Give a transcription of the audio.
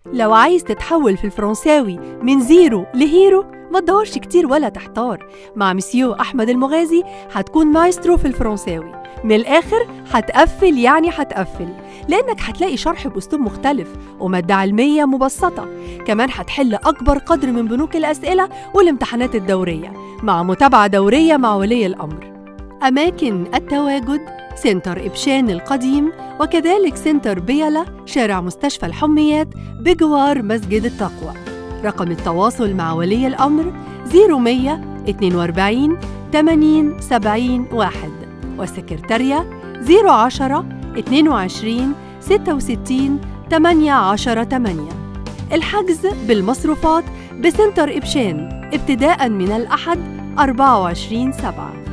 لو عايز تتحول في الفرنساوي من زيرو لهيرو ما تدورش كتير ولا تحتار مع مسيو أحمد المغازي هتكون مايسترو في الفرنساوي من الآخر هتقفل يعني هتقفل لأنك هتلاقي شرح بأسلوب مختلف ومادة علمية مبسطة كمان هتحل أكبر قدر من بنوك الأسئلة والامتحانات الدورية مع متابعة دورية مع ولي الأمر أماكن التواجد سنتر إبشان القديم وكذلك سنتر بيلا شارع مستشفى الحميات بجوار مسجد التقوى رقم التواصل مع ولي الأمر 0100 42 80 70 1 والسكرتارية 010 22 66 18 8 الحجز بالمصروفات بسنتر إبشان ابتداء من الأحد 24 7